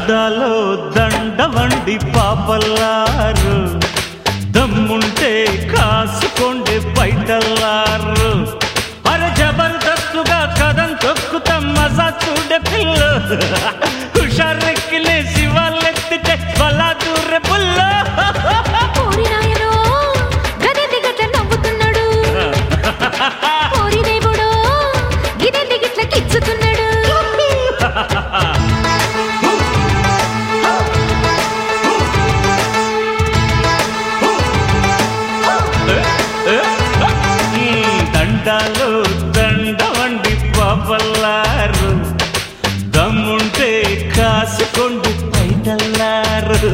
దండాలో దండవండి పాపల్లారు దమ్ముంటే కాసుకోండి బయటల్లారు అరే జబర్దస్తుగా కథం తొక్కుతాం మజా చూడే పిల్ల హుషారెక్కిలే శివాలెత్తితే బలా దూర పుల్ల ఓరి నాయనో గదెంది గట్ల నవ్వుతున్నాడు ఓరి దేవుడో గిదెంది గిట్ల కిచ్చుతున్నాడు దండాలో దండవండి పాపల్లారు దమ్ముంటే కాసుకోండి బయటల్లారు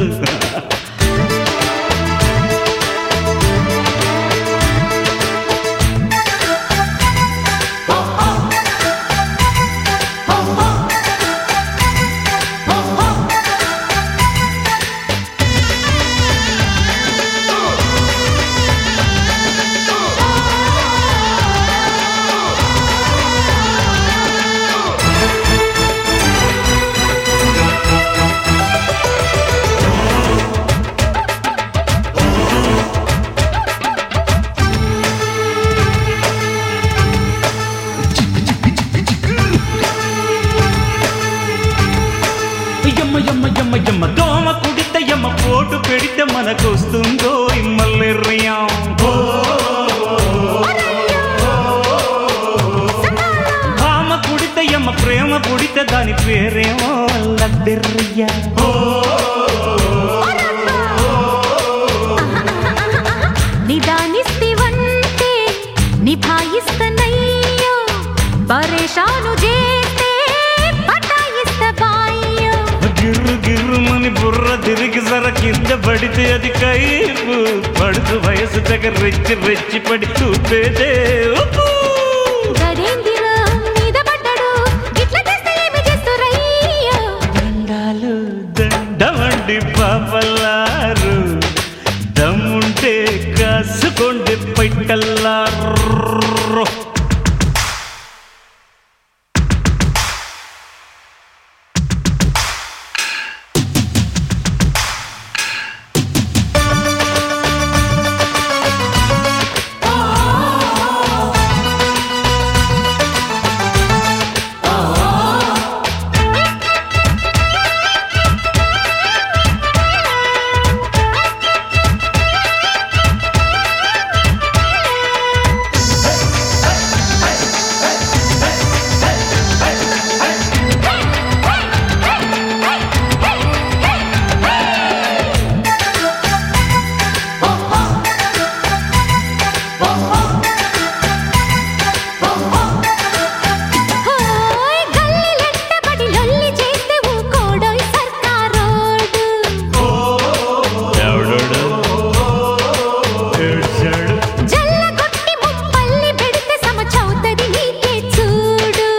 యమ్మ యమ్మ యమ్మ యమ్మ దోమ కుడితే యమ్మ పోటు పెడితే మనకొస్తుందో ఇమ్మల్లెర్రియాం భామ కుడితే యమ్మ ప్రేమ పుడితే దాని పేరేమో లద్దెర్రియా నిదానిస్తివంటే నిభాయిస్తనయ్యో పరేషాను చేస్తే పటాయిస్త బాయ్యో గిర్రు గిర్రుమని బుర్ర తిరిగి సర కింద పడితే అది కైపు పడుతు వయసు దగ్గర రెచ్చి రెచ్చి పడి చూపేదే ఉప్పు. గదేందిరా మీద పడ్డాడు గిట్ల చేస్తే ఏమి చేస్తురయ్యో దండాలు దండవండి పాపల్లారు దమ్ముంటే కాసుకోండి పైటల్లారు హోయ్ గల్లీలెట్టబడి లొల్లి చేస్తే ఊకోడోయ్ సర్కారోడు ఎవడోడు ఏడ్చాడు జల్ల కొట్టి ముప్పల్లి పెడితే సమచౌతది నీకే చూడు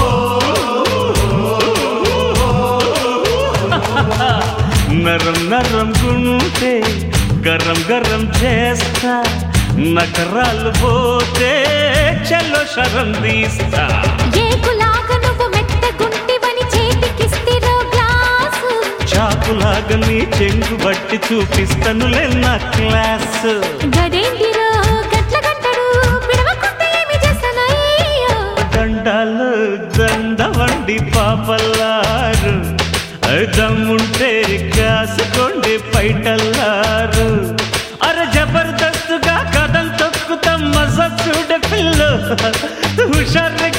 నరం నరం గుంటే గరం గరం చేస్తా నకరాలు పోతే చలో శరం తీస్తా ఏకులాగా నువ్వు మెత్తగుంటివని చేతికిస్తిరో గ్లాసు చాకులాగా నీ చెంగు బట్టి చూపిస్తానులే నా క్లాసు గదేందిరో గట్ల గంటడు పిడవకుంటే ఏమి చేస్తానయ్యో దండాలు దండవండి పాపల్లారు దమ్ముంటే కాసుకోండి పైటల్లారు అరే జబర్దస్తుగా కథం తొక్కుతాం మజా చూడ పిల్ల హుషారు